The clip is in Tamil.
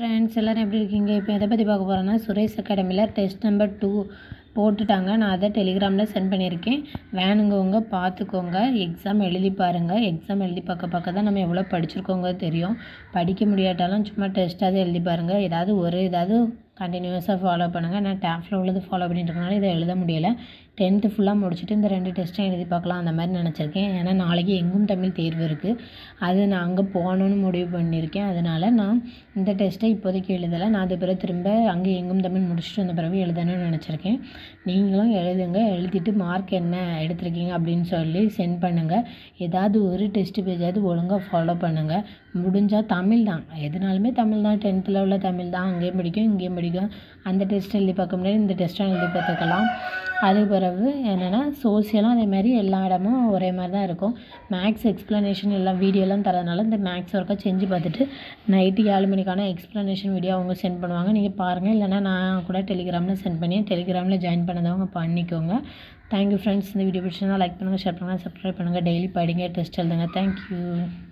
ஃப்ரெண்ட்ஸ் எல்லோரும் எப்படி இருக்கீங்க இப்போ எதை பற்றி பார்க்க போகிறோன்னா சுரேஷ் அகாடமியில் டெஸ்ட் நம்பர் டூ போட்டுட்டாங்க நான் அதை டெலிகிராமில் சென்ட் பண்ணியிருக்கேன் வேணுங்கவங்க பார்த்துக்கோங்க எக்ஸாம் எழுதி பாருங்கள் எக்ஸாம் எழுதி பார்க்க பார்க்க தான் நம்ம எவ்வளோ படிச்சிருக்கோங்க தெரியும் படிக்க முடியாட்டாலும் சும்மா டெஸ்ட்டாவது எழுதி பாருங்கள் ஏதாவது ஒரு ஏதாவது கண்டினியூஸாக ஃபாலோ பண்ணுங்கள் நான் டேஃபில் உள்ளது ஃபாலோ பண்ணிட்டு இருக்கனால இதை எழுத முடியலை டென்த்து ஃபுல்லாக முடிச்சுட்டு இந்த ரெண்டு டெஸ்ட்டையும் எழுதி பார்க்கலாம் அந்த மாதிரி நினச்சிருக்கேன் ஏன்னா நாளைக்கு எங்கும் தமிழ் தேர்வு இருக்குது அது நான் அங்கே போகணுன்னு முடிவு பண்ணியிருக்கேன் அதனால் நான் இந்த டெஸ்ட்டை இப்போதைக்கு எழுதலை நான் அது பிறகு திரும்ப அங்கே எங்கும் தமிழ் முடிச்சுட்டு வந்த பிறகு எழுதணும்னு நினச்சிருக்கேன் நீங்களும் எழுதுங்க எழுதிட்டு மார்க் என்ன எடுத்திருக்கீங்க அப்படின்னு சொல்லி சென்ட் பண்ணுங்கள் ஏதாவது ஒரு டெஸ்ட் பேஜாவது ஒழுங்காக ஃபாலோ பண்ணுங்கள் முடிஞ்சால் தமிழ் தான் எதுனாலுமே தமிழ் தான் டென்த்தில் உள்ள தமிழ் தான் அங்கேயும் படிக்கும் இங்கேயும் படிக்கும் அந்த டெஸ்ட் எழுதி பார்க்க முடியாது இந்த டெஸ்ட்டும் எழுதி பார்த்துக்கலாம் அதுக்கு பிறகு என்னென்னா சோசியலும் அதே மாதிரி எல்லா இடமும் ஒரே மாதிரி தான் இருக்கும் மேக்ஸ் எக்ஸ்ப்ளனேஷன் எல்லாம் வீடியோலாம் தரதுனால இந்த மேக்ஸ் ஒர்க்கை செஞ்சு பார்த்துட்டு நைட்டு ஏழு மணிக்கான எக்ஸ்ப்ளனேஷன் வீடியோ அவங்க சென்ட் பண்ணுவாங்க நீங்கள் பாருங்கள் இல்லைனா நான் கூட டெலிகிராமில் சென்ட் பண்ணி டெலிகிராமில் ஜாயின் பண்ணதவங்க பண்ணிக்கோங்க தேங்க்யூ ஃப்ரெண்ட்ஸ் இந்த வீடியோ பிடிச்சிருந்தா லைக் பண்ணுங்கள் ஷேர் பண்ணுங்கள் சப்ஸ்கிரைப் பண்ணுங்கள் டெய்லி படிங்க டெஸ்ட் எழுதுங்க தேங்க்யூ